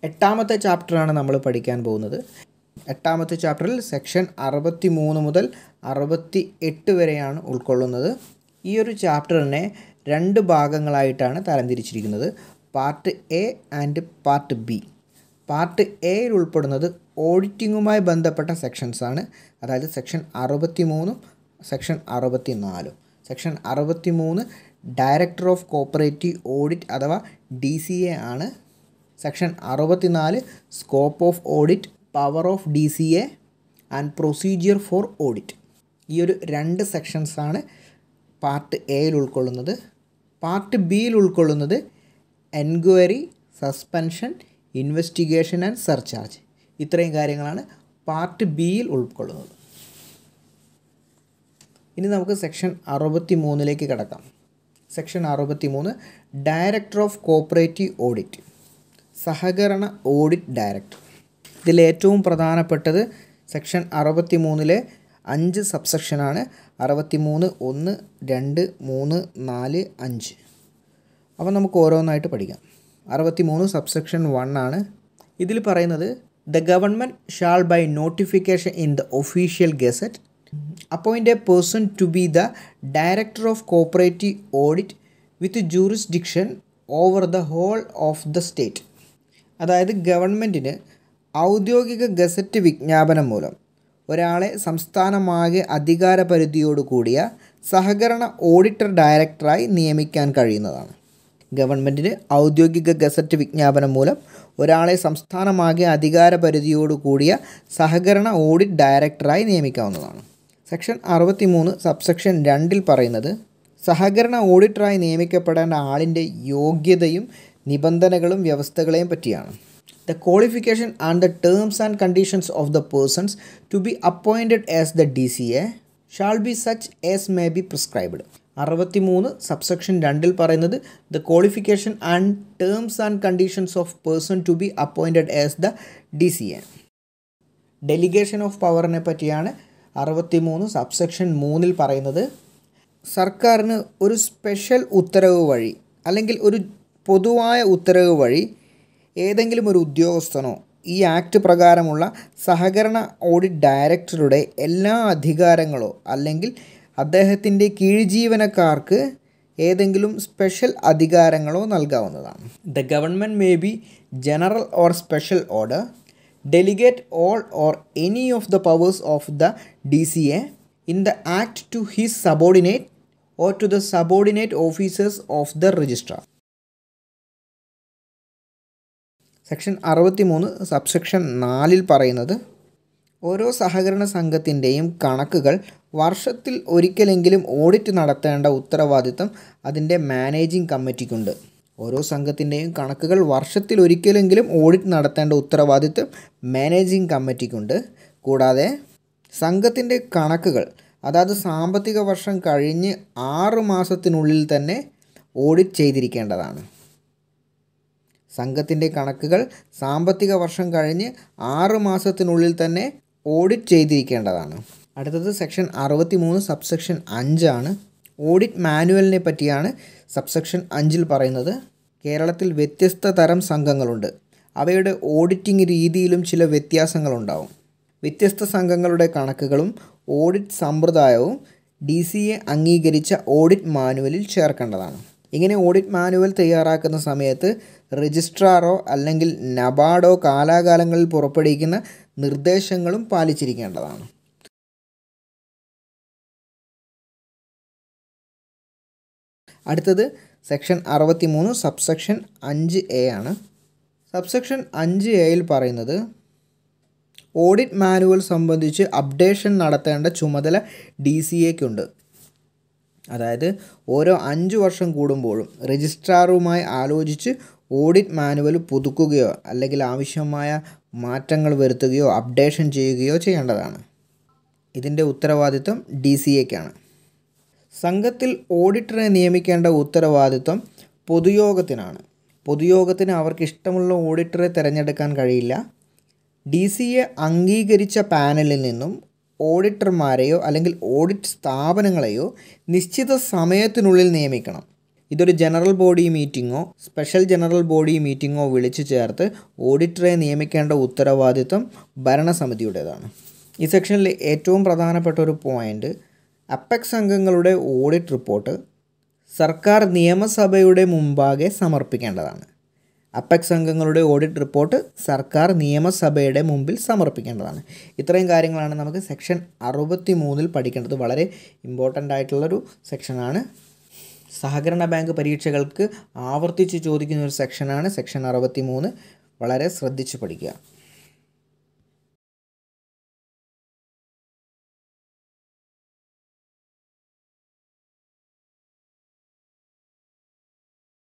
എട്ടാമത്തെ ചാപ്റ്ററാണ് നമ്മൾ പഠിക്കാൻ പോകുന്നത് എട്ടാമത്തെ ചാപ്റ്ററിൽ സെക്ഷൻ അറുപത്തി മൂന്ന് മുതൽ അറുപത്തി എട്ട് വരെയാണ് ഉൾക്കൊള്ളുന്നത് ഈ ഒരു ചാപ്റ്ററിനെ രണ്ട് ഭാഗങ്ങളായിട്ടാണ് തരംതിരിച്ചിരിക്കുന്നത് part A and part B part എയിൽ ഉൾപ്പെടുന്നത് ഓഡിറ്റിങ്ങുമായി ബന്ധപ്പെട്ട സെക്ഷൻസ് ആണ് അതായത് സെക്ഷൻ അറുപത്തി മൂന്നും സെക്ഷൻ അറുപത്തി നാലും സെക്ഷൻ അറുപത്തി മൂന്ന് ഡയറക്ടർ ഓഫ് കോപ്പറേറ്റീവ് ഓഡിറ്റ് അഥവാ ഡി സി എ ആണ് സെക്ഷൻ അറുപത്തിനാല് scope of audit power of D C A and procedure for audit ഈ ഒരു രണ്ട് സെക്ഷൻസാണ് പാർട്ട് എയിൽ ഉൾക്കൊള്ളുന്നത് പാർട്ട് ബിയിൽ ഉൾക്കൊള്ളുന്നത് enquiry suspension investigation and surcharge ഇത്രയും കാര്യങ്ങളാണ് പാർട്ട് ബിയിൽ ഉൾക്കൊള്ളുന്നത് ഇനി നമുക്ക് സെക്ഷൻ അറുപത്തി മൂന്നിലേക്ക് കിടക്കാം സെക്ഷൻ അറുപത്തി മൂന്ന് ഡയറക്ടർ ഓഫ് കോപ്പറേറ്റീവ് ഓഡിറ്റ് സഹകരണ ഓഡിറ്റ് ഡയറക്ടർ ഇതിൽ ഏറ്റവും പ്രധാനപ്പെട്ടത് സെക്ഷൻ അറുപത്തി മൂന്നിലെ അഞ്ച് സബ്സെക്ഷനാണ് അറുപത്തി മൂന്ന് ഒന്ന് രണ്ട് മൂന്ന് നാല് അഞ്ച് അപ്പോൾ നമുക്ക് ഓരോന്നായിട്ട് പഠിക്കാം അറുപത്തി മൂന്ന് സബ്സെക്ഷൻ വൺ ആണ് ഇതിൽ പറയുന്നത് the government shall by notification in the official gazette appoint a person to be the director of cooperative audit with jurisdiction over the whole of the state അതായത് ഗവൺമെൻറ്റിന് ഔദ്യോഗിക ഗസറ്റ് വിജ്ഞാപനം മൂലം ഒരാളെ സംസ്ഥാനമാകെ അധികാരപരിധിയോട് കൂടിയ സഹകരണ ഓഡിറ്റർ ഡയറക്ടറായി നിയമിക്കാൻ കഴിയുന്നതാണ് ഗവൺമെൻറ്റിന് ഔദ്യോഗിക ഗസറ്റ് വിജ്ഞാപനം മൂലം ഒരാളെ സംസ്ഥാനമാകെ അധികാരപരിധിയോട് കൂടിയ സഹകരണ ഓഡിറ്റ് ഡയറക്ടറായി നിയമിക്കാവുന്നതാണ് സെക്ഷൻ അറുപത്തി മൂന്ന് സബ്സെക്ഷൻ രണ്ടിൽ പറയുന്നത് സഹകരണ ഓഡിറ്ററായി നിയമിക്കപ്പെടേണ്ട ആളിൻ്റെ യോഗ്യതയും നിബന്ധനകളും വ്യവസ്ഥകളെയും പറ്റിയാണ് the qualification and the terms and conditions of the persons to be appointed as the D C A shall be such as may be prescribed അറുപത്തി മൂന്ന് സബ്സെക്ഷൻ രണ്ടിൽ പറയുന്നത് the qualification and terms and conditions of person to be appointed as the D C A delegation of പവറിനെ പറ്റിയാണ് അറുപത്തി മൂന്ന് subsection മൂന്നിൽ പറയുന്നത് സർക്കാരിന് ഒരു സ്പെഷ്യൽ ഉത്തരവ് വഴി അല്ലെങ്കിൽ ഒരു പൊതുവായ ഉത്തരവ് വഴി ഏതെങ്കിലും ഒരു ഉദ്യോഗസ്ഥനോ ഈ ആക്ട് പ്രകാരമുള്ള സഹകരണ ഓഡിറ്റ് ഡയറക്ടറുടെ എല്ലാ അധികാരങ്ങളോ അല്ലെങ്കിൽ അദ്ദേഹത്തിൻ്റെ കീഴ്ജീവനക്കാർക്ക് ഏതെങ്കിലും സ്പെഷ്യൽ അധികാരങ്ങളോ നൽകാവുന്നതാണ് the government may be general or special order delegate all or any of the powers of the D C A in the act to his subordinate or to the subordinate officers of the registrar section അറുപത്തി മൂന്ന് subsection നാലിൽ പറയുന്നത് ഓരോ സഹകരണ സംഘത്തിൻ്റെയും കണക്കുകൾ വർഷത്തിൽ ഒരിക്കലെങ്കിലും audit നടത്തേണ്ട ഉത്തരവാദിത്തം അതിൻ്റെ മാനേജിംഗ് കമ്മിറ്റിക്കുണ്ട് ഓരോ സംഘത്തിൻ്റെയും കണക്കുകൾ വർഷത്തിൽ ഒരിക്കലെങ്കിലും ഓഡിറ്റ് നടത്തേണ്ട ഉത്തരവാദിത്വം മാനേജിംഗ് കമ്മിറ്റിക്കുണ്ട് കൂടാതെ സംഘത്തിൻ്റെ കണക്കുകൾ അതായത് സാമ്പത്തിക വർഷം കഴിഞ്ഞ് ആറ് മാസത്തിനുള്ളിൽ തന്നെ ഓഡിറ്റ് ചെയ്തിരിക്കേണ്ടതാണ് സംഘത്തിൻ്റെ കണക്കുകൾ സാമ്പത്തിക വർഷം കഴിഞ്ഞ് ആറ് മാസത്തിനുള്ളിൽ തന്നെ ഓഡിറ്റ് ചെയ്തിരിക്കേണ്ടതാണ് അടുത്തത് സെക്ഷൻ അറുപത്തി മൂന്ന് സബ്സെക്ഷൻ അഞ്ചാണ് ഓഡിറ്റ് മാനുവലിനെ പറ്റിയാണ് സബ്സെക്ഷൻ അഞ്ചിൽ പറയുന്നത് കേരളത്തിൽ വ്യത്യസ്ത തരം സംഘങ്ങളുണ്ട് അവയുടെ ഓഡിറ്റിംഗ് രീതിയിലും ചില വ്യത്യാസങ്ങളുണ്ടാവും വ്യത്യസ്ത സംഘങ്ങളുടെ കണക്കുകളും ഓഡിറ്റ് സമ്പ്രദായവും ഡി സി എ അംഗീകരിച്ച ഓഡിറ്റ് മാനുവലിൽ ചേർക്കേണ്ടതാണ് ഇങ്ങനെ ഓഡിറ്റ് മാനുവൽ തയ്യാറാക്കുന്ന സമയത്ത് രജിസ്ട്രാറോ അല്ലെങ്കിൽ നബാർഡോ കാലാകാലങ്ങളിൽ പുറപ്പെടുവിക്കുന്ന നിർദ്ദേശങ്ങളും പാലിച്ചിരിക്കേണ്ടതാണ് അടുത്തത് സെക്ഷൻ അറുപത്തി മൂന്ന് സബ്സെക്ഷൻ അഞ്ച് എ ആണ് സബ്സെക്ഷൻ അഞ്ച് എയിൽ പറയുന്നത് ഓഡിറ്റ് മാനുവൽ സംബന്ധിച്ച് അപ്ഡേഷൻ നടത്തേണ്ട ചുമതല ഡി സി എക്കുണ്ട് അതായത് ഓരോ അഞ്ച് വർഷം കൂടുമ്പോഴും രജിസ്ട്രാറുമായി ആലോചിച്ച് ഓഡിറ്റ് മാനുവൽ പുതുക്കുകയോ അല്ലെങ്കിൽ ആവശ്യമായ മാറ്റങ്ങൾ വരുത്തുകയോ അപ്ഡേഷൻ ചെയ്യുകയോ ചെയ്യേണ്ടതാണ് ഇതിൻ്റെ ഉത്തരവാദിത്വം ഡി സി എക്കാണ് സംഘത്തിൽ ഓഡിറ്ററെ നിയമിക്കേണ്ട ഉത്തരവാദിത്വം പൊതുയോഗത്തിനാണ് പൊതുയോഗത്തിന് അവർക്ക് ഇഷ്ടമുള്ള ഓഡിറ്ററെ തിരഞ്ഞെടുക്കാൻ കഴിയില്ല ഡി സി എ അംഗീകരിച്ച പാനലിൽ നിന്നും ഓഡിറ്റർമാരെയോ അല്ലെങ്കിൽ ഓഡിറ്റ് സ്ഥാപനങ്ങളെയോ നിശ്ചിത സമയത്തിനുള്ളിൽ നിയമിക്കണം ഇതൊരു ജനറൽ ബോഡി മീറ്റിങ്ങോ സ്പെഷ്യൽ ജനറൽ ബോഡി മീറ്റിങ്ങോ വിളിച്ചു ചേർത്ത് ഓഡിറ്ററെ നിയമിക്കേണ്ട ഉത്തരവാദിത്വം ഭരണസമിതിയുടേതാണ് ഈ സെക്ഷനിൽ ഏറ്റവും പ്രധാനപ്പെട്ട ഒരു പോയിന്റ് അപ്പെക്സ് അംഗങ്ങളുടെ ഓഡിറ്റ് റിപ്പോർട്ട് സർക്കാർ നിയമസഭയുടെ മുമ്പാകെ സമർപ്പിക്കേണ്ടതാണ് അപ്പെക്സ് അംഗങ്ങളുടെ ഓഡിറ്റ് റിപ്പോർട്ട് സർക്കാർ നിയമസഭയുടെ മുമ്പിൽ സമർപ്പിക്കേണ്ടതാണ് ഇത്രയും കാര്യങ്ങളാണ് നമുക്ക് സെക്ഷൻ അറുപത്തി മൂന്നിൽ പഠിക്കേണ്ടത് വളരെ ഇമ്പോർട്ടൻ്റ് ആയിട്ടുള്ളൊരു സെക്ഷനാണ് സഹകരണ ബാങ്ക് പരീക്ഷകൾക്ക് ആവർത്തിച്ച് ചോദിക്കുന്ന ഒരു സെക്ഷനാണ് സെക്ഷൻ അറുപത്തി മൂന്ന് വളരെ ശ്രദ്ധിച്ച് പഠിക്കുക